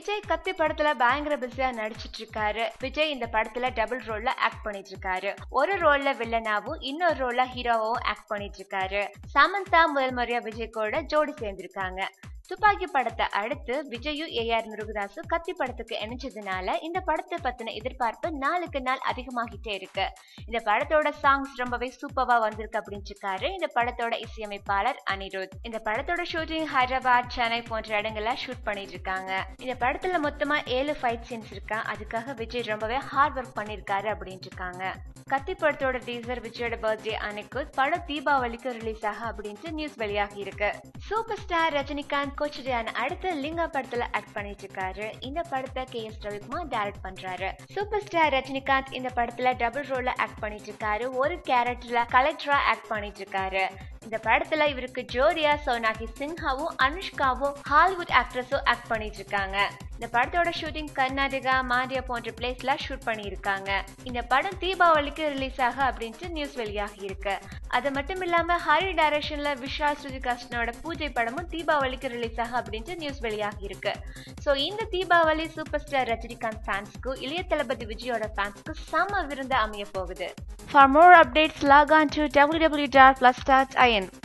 விஜய் கத்தி படத்துல பயங்கர பிஸியா நடிச்சிட்டு இருக்காரு விஜய் இந்த படத்துல டபுள் ரோல்ல ஆக்ட் பண்ணிட்டு இருக்காரு ஒரு ரோல்ல வில்லனாவும் இன்னொரு ரோல்ல ஹீரோவும் ஆக்ட் பண்ணிட்டு இருக்காரு சமந்தா முதல் முறையா விஜய் கூட ஜோடி சேர்ந்திருக்காங்க துப்பாக்கி படத்தை அடுத்து விஜயும் ஏ ஆர் முருகதாஸும் கத்தி படத்துக்கு இணைஞ்சதுனால இந்த படத்தை பத்தின எதிர்பார்ப்பு நாளுக்கு நாள் அதிகமாகிட்டே இருக்கு இந்த படத்தோட சாங்ஸ் ரொம்பவே சூப்பரா வந்திருக்கு அப்படின்னு இருக்காரு இந்த படத்தோட இசையமைப்பாளர் அனிருத் இந்த படத்தோட ஷூட்டிங் ஹைதராபாத் சென்னை போன்ற இடங்கள்ல ஷூட் பண்ணிட்டு இருக்காங்க இந்த படத்துல மொத்தமா ஏழு ஃபைட் சீன்ஸ் இருக்கா அதுக்காக விஜய் ரொம்பவே ஹார்ட் ஒர்க் பண்ணிருக்காரு அப்படின்னு இருக்காங்க கத்தி படத்தோட டீசர் விஜயோட பர்த்டே அன்னைக்கு படம் தீபாவளிக்கு ரிலீஸ் ஆக அப்படின்ட்டு நியூஸ் வெளியாகி இருக்கு சூப்பர் ஸ்டார் ரஜினிகாந்த் கோச்சடியான அடுத்த லிங்கா படத்துல ஆக்ட் பண்ணிட்டு இருக்காரு இந்த படத்தை கே எஸ் ரவிக்குமார் டைரக்ட் பண்றாரு சூப்பர் ஸ்டார் ரஜினிகாந்த் இந்த படத்துல டபுள் ரோல்ல ஆக்ட் பண்ணிட்டு இருக்காரு ஒரு கேரக்டர்ல கலெக்டரா ஆக்ட் பண்ணிட்டு இருக்காரு இந்த படத்துல இவருக்கு ஜோடியா சோனாகி சின்ஹாவும் அனுஷ்காவும் ஹாலிவுட் ஆக்ட்ரஸும் ஆக்ட் பண்ணிட்டு இருக்காங்க இந்த படத்தோட ஷூட்டிங் கர்நாடகா மாண்டியா போன்ற பிளேஸ்ல ஷூட் பண்ணியிருக்காங்க இந்த படம் தீபாவளிக்கு ரிலீஸ் ஆக அப்படின்ட்டு நியூஸ் வெளியாகி இருக்கு அது மட்டும் இல்லாம ஹரி டைரக்ஷன்ல விஷால் ஸ்ருதிகாஷ்னோட பூஜை படமும் தீபாவளிக்கு ரிலீஸ் ஆக அப்படின்ட்டு நியூஸ் வெளியாகி இருக்கு ஸோ இந்த தீபாவளி சூப்பர் ஸ்டார் ரஜினிகாந்த் ஃபேன்ஸ்க்கு இளைய தளபதி விஜயோட ஃபேன்ஸ்க்கு செம விருந்த அமைய போகுது for more updates log on to W W dot plus dot IN